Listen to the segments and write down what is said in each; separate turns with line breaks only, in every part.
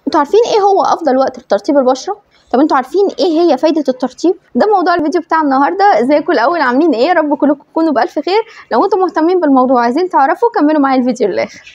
انتوا عارفين ايه هو افضل وقت لترطيب البشره طب انتوا عارفين ايه هي فايده الترطيب ده موضوع الفيديو بتاع النهارده ازيكم الاول عاملين ايه يا رب كلكم تكونوا بالف خير لو انتم مهتمين بالموضوع عايزين تعرفوا كملوا معايا الفيديو للاخر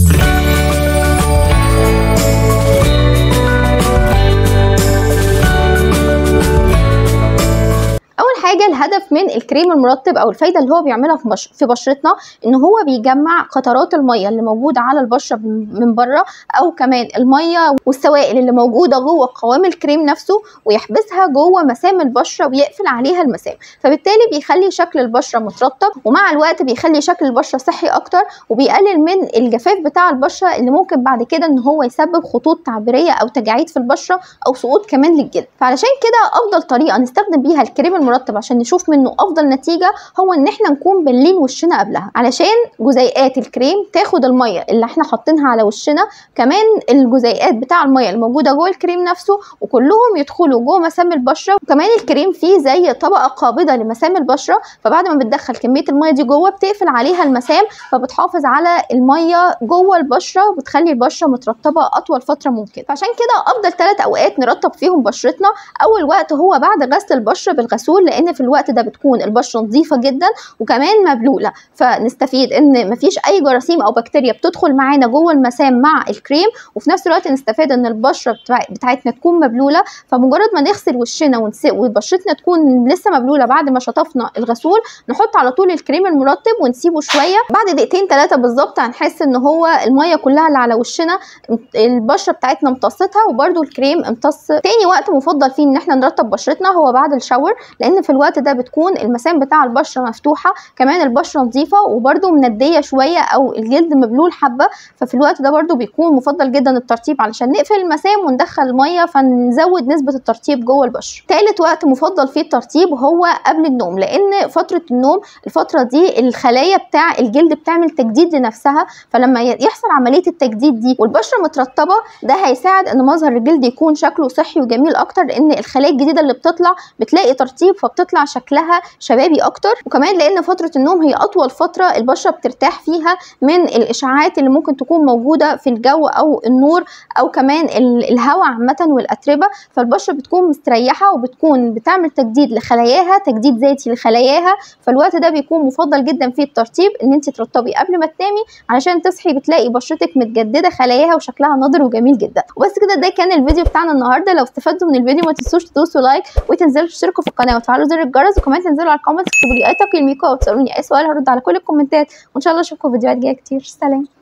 اول حاجه الهدف من الكريم المرطب او الفايده اللي هو بيعملها في, بش... في بشرتنا ان هو بيجمع قطرات الميه اللي موجوده على البشره من بره او كمان الميه والسوائل اللي موجوده جوه قوام الكريم نفسه ويحبسها جوه مسام البشره ويقفل عليها المسام فبالتالي بيخلي شكل البشره مترطب ومع الوقت بيخلي شكل البشره صحي اكتر وبيقلل من الجفاف بتاع البشره اللي ممكن بعد كده ان هو يسبب خطوط تعبيريه او تجاعيد في البشره او سقوط كمان للجلد فعلشان كده افضل طريقه نستخدم بيها الكريم المرطب عشان نشوف منه افضل نتيجه هو ان احنا نكون بلين وشنا قبلها علشان جزيئات الكريم تاخد الميه اللي احنا حاطينها على وشنا كمان الجزيئات بتاع الميه الموجوده جوه الكريم نفسه وكلهم يدخلوا جوه مسام البشره وكمان الكريم فيه زي طبقه قابضه لمسام البشره فبعد ما بتدخل كميه الميه دي جوه بتقفل عليها المسام فبتحافظ على الميه جوه البشره وبتخلي البشره مترطبه اطول فتره ممكن فعشان كده افضل ثلاث اوقات نرطب فيهم بشرتنا اول وقت هو بعد غسل البشره بالغسول لان في الوقت ده بتكون البشره نظيفه جدا وكمان مبلوله فنستفيد ان مفيش اي جراثيم او بكتيريا بتدخل معانا جوه المسام مع الكريم وفي نفس الوقت نستفاد ان البشره بتاعتنا تكون مبلوله فمجرد ما نغسل وشنا وبشرتنا تكون لسه مبلوله بعد ما شطفنا الغسول نحط على طول الكريم المرطب ونسيبه شويه بعد دقيقتين ثلاثه بالظبط هنحس ان هو الميه كلها اللي على وشنا البشره بتاعتنا امتصتها وبرده الكريم امتص تاني وقت مفضل فيه ان احنا نرطب بشرتنا هو بعد الشاور لان في الوقت ده بتكون المسام بتاع البشره مفتوحه كمان البشره نظيفه وبرده منديه شويه او الجلد مبلول حبه ففي الوقت ده برده بيكون مفضل جدا الترطيب علشان نقفل المسام وندخل الميه فنزود نسبه الترطيب جوه البشره ثالث وقت مفضل فيه الترطيب هو قبل النوم لان فتره النوم الفتره دي الخلايا بتاع الجلد بتعمل تجديد لنفسها فلما يحصل عمليه التجديد دي والبشره مترطبه ده هيساعد ان مظهر الجلد يكون شكله صحي وجميل اكتر لان الخلايا الجديده اللي بتطلع بتلاقي ترطيب فبتطلع شكلها شبابي اكتر وكمان لان فتره النوم هي اطول فتره البشره بترتاح فيها من الاشعاعات اللي ممكن تكون موجوده في الجو او النور او كمان الهواء عامه والاتربه فالبشره بتكون مستريحه وبتكون بتعمل تجديد لخلاياها تجديد ذاتي لخلاياها فالوقت ده بيكون مفضل جدا في الترطيب ان انت ترطبي قبل ما تنامي علشان تصحي بتلاقي بشرتك متجدده خلاياها وشكلها نضر وجميل جدا وبس كده ده كان الفيديو بتاعنا النهارده لو استفدتوا من الفيديو ما تنسوش تدوسوا لايك وتنزلوا تشتركوا في القناه وتفعلوا زر الجرس وكمان تنزلوا على الكومنتس تكتبوا لي اي تقييم ليكوا او تسالوني اي سؤال هرد على كل الكومنتات وان شاء الله اشوفكم فيديوهات جايه كتير سلام